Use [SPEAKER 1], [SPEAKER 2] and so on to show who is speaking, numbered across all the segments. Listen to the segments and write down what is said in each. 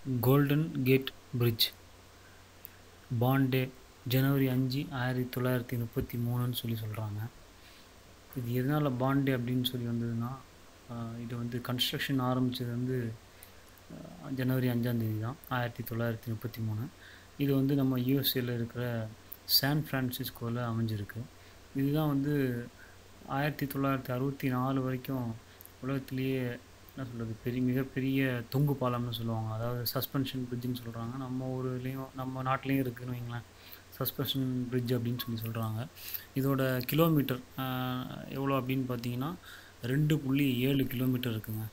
[SPEAKER 1] golden Gate Bridge பாண்டே ஜனவரி அஞ்சு ஆயிரத்தி தொள்ளாயிரத்தி முப்பத்தி மூணுன்னு சொல்லி சொல்கிறாங்க இது எதனால் பாண்டே அப்படின்னு சொல்லி வந்ததுன்னா ஆஹ் இது வந்து கன்ஸ்ட்ரக்ஷன் ஆரம்பித்தது வந்து ஆஹ் ஜனவரி அஞ்சாந்தேதி தான் ஆயிரத்தி தொள்ளாயிரத்தி முப்பத்தி மூணு இது வந்து நம்ம யூஎஸ்ஏல இருக்கிற சான் ஃப்ரான்சிஸ்கோவில் அமைஞ்சிருக்கு இதுதான் வந்து ஆயிரத்தி தொள்ளாயிரத்தி அறுபத்தி நாலு வரைக்கும் உலகத்திலேயே என்ன சொல்கிறது பெரிய மிகப்பெரிய தொங்கு பாலம்னு சொல்லுவாங்க அதாவது சஸ்பென்ஷன் பிரிட்ஜுன்னு சொல்கிறாங்க நம்ம ஊர்லேயும் நம்ம நாட்டிலையும் இருக்குதுன்னு வைங்களேன் சஸ்பென்ஷன் பிரிட்ஜ் அப்படின்னு சொல்லி சொல்கிறாங்க இதோட கிலோமீட்டர் எவ்வளோ அப்படின்னு பார்த்தீங்கன்னா ரெண்டு புள்ளி ஏழு கிலோமீட்டர் இருக்குங்க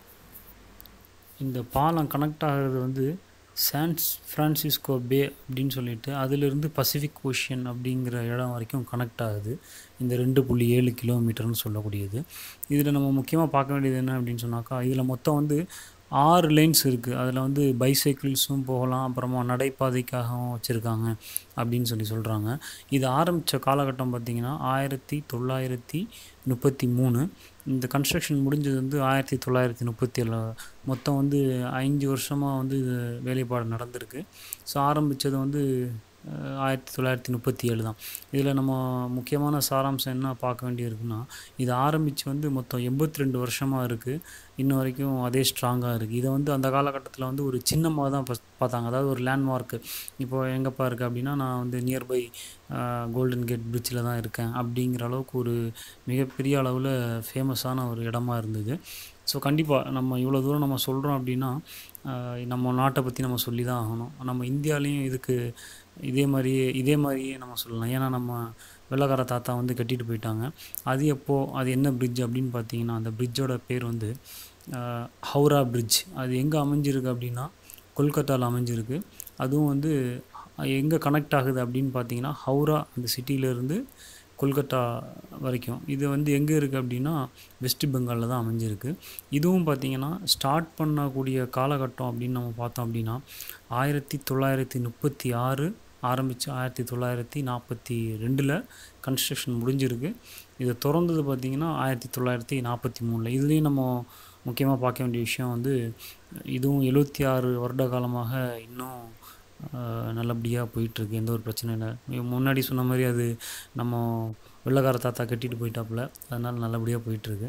[SPEAKER 1] இந்த பாலம் கனெக்ட் ஆகிறது வந்து சான்ஸ் ஃப்ரான்சிஸ்கோ பே அப்படின்னு சொல்லிட்டு அதிலிருந்து பசிபிக் ஓஷியன் அப்படிங்கிற இடம் வரைக்கும் கனெக்ட் ஆகுது இந்த ரெண்டு புள்ளி ஏழு கிலோமீட்டர்னு சொல்லக்கூடியது இதில் நம்ம முக்கியமாக பார்க்க வேண்டியது என்ன அப்படின்னு சொன்னாக்கா இதில் மொத்தம் வந்து ஆறு லைன்ஸ் இருக்குது அதில் வந்து பைசைக்கிள்ஸும் போகலாம் அப்புறமா நடைபாதைக்காகவும் வச்சுருக்காங்க அப்படின்னு சொல்லி சொல்கிறாங்க இது ஆரம்பித்த காலகட்டம் பார்த்திங்கன்னா ஆயிரத்தி தொள்ளாயிரத்தி முப்பத்தி மூணு இந்த கன்ஸ்ட்ரக்ஷன் முடிஞ்சது வந்து ஆயிரத்தி தொள்ளாயிரத்தி முப்பத்தி ஏழு மொத்தம் வந்து ஐந்து வருஷமாக வந்து இது வேலைப்பாடு நடந்திருக்கு ஸோ ஆரம்பித்தது வந்து அஹ், ஆயிரத்தி தொள்ளாயிரத்தி முப்பத்தி ஏழு தான் இதில் நம்ம முக்கியமான சாராம்சம் என்ன பார்க்க வேண்டியிருக்குன்னா இது ஆரம்பித்து வந்து மொத்தம் எண்பத்தி ரெண்டு வருஷமாக இருக்குது இன்ன வரைக்கும் அதே ஸ்ட்ராங்காக இருக்குது இதை வந்து அந்த காலகட்டத்தில் வந்து ஒரு சின்னமாக தான் பஸ்- பார்த்தாங்க அதாவது ஒரு லேண்ட்மார்க்கு இப்போ எங்கேப்பா இருக்குது அப்படின்னா நான் வந்து நியர்பை கோல்டன் கேட் பிரிட்ஜில் தான் இருக்கேன் அப்படிங்கிற அளவுக்கு ஒரு மிகப்பெரிய அளவில் ஃபேமஸான ஒரு இடமா இருந்தது ஸோ கண்டிப்பாக நம்ம இவ்வளோ தூரம் நம்ம சொல்கிறோம் அப்படின்னா ஆஹ் நம்ம நாட்டை பற்றி நம்ம சொல்லி தான் ஆகணும் நம்ம இந்தியாலேயும் இதுக்கு இதே மாதிரியே இதே மாதிரியே நம்ம சொல்லலாம் ஏன்னா நம்ம வெள்ளக்கார தாத்தா வந்து கட்டிட்டு போயிட்டாங்க அது எப்போ அது என்ன பிரிட்ஜ் அப்படின்னு பார்த்தீங்கன்னா அந்த பிரிட்ஜோட பேர் வந்து ஆஹ் ஹவுரா பிரிட்ஜ் அது எங்கே அமைஞ்சிருக்கு அப்படின்னா கொல்கத்தாவில் அமைஞ்சிருக்கு அதுவும் வந்து எங்கே கனெக்ட் ஆகுது அப்படின்னு பார்த்தீங்கன்னா ஹவுரா அந்த சிட்டியிலேருந்து கொல்கத்தா வரைக்கும் இது வந்து எங்கே இருக்குது அப்படின்னா வெஸ்ட் பெங்காலில் தான் அமைஞ்சிருக்கு இதுவும் பார்த்திங்கன்னா ஸ்டார்ட் பண்ணக்கூடிய காலகட்டம் அப்படின்னு நம்ம பார்த்தோம் அப்படின்னா ஆயிரத்தி தொள்ளாயிரத்தி முப்பத்தி ஆறு ஆரம்பித்து ஆயிரத்தி தொள்ளாயிரத்தி நாற்பத்தி ரெண்டில் கன்ஸ்ட்ரக்ஷன் முடிஞ்சிருக்கு இது திறந்தது பார்த்திங்கன்னா ஆயிரத்தி தொள்ளாயிரத்தி நாற்பத்தி மூணில் இதுலேயும் நம்ம முக்கியமாக பார்க்க வேண்டிய விஷயம் வந்து இதுவும் எழுபத்தி ஆறு வருட காலமாக இன்னும் நல்லபடியாக போயிட்டுருக்கு எந்த ஒரு பிரச்சனையும் இல்லை முன்னாடி சொன்ன மாதிரி அது நம்ம வெள்ளக்கார தாத்தா கட்டிட்டு போயிட்டாப்புல அதனால் நல்லபடியாக போயிட்டுருக்கு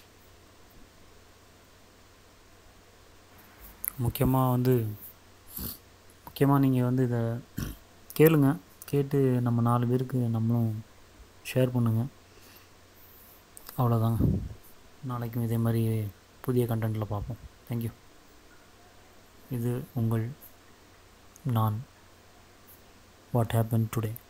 [SPEAKER 1] முக்கியமாக வந்து முக்கியமாக நீங்கள் வந்து இதை கேளுங்க கேட்டு நம்ம நாலு பேருக்கு நம்மளும் ஷேர் பண்ணுங்கள் அவ்வளோதாங்க நாளைக்கும் இதே மாதிரி புதிய கண்டென்ட்டில் பார்ப்போம் தேங்க்யூ இது உங்கள் நான் வாட் ஹேப்பன் டுடே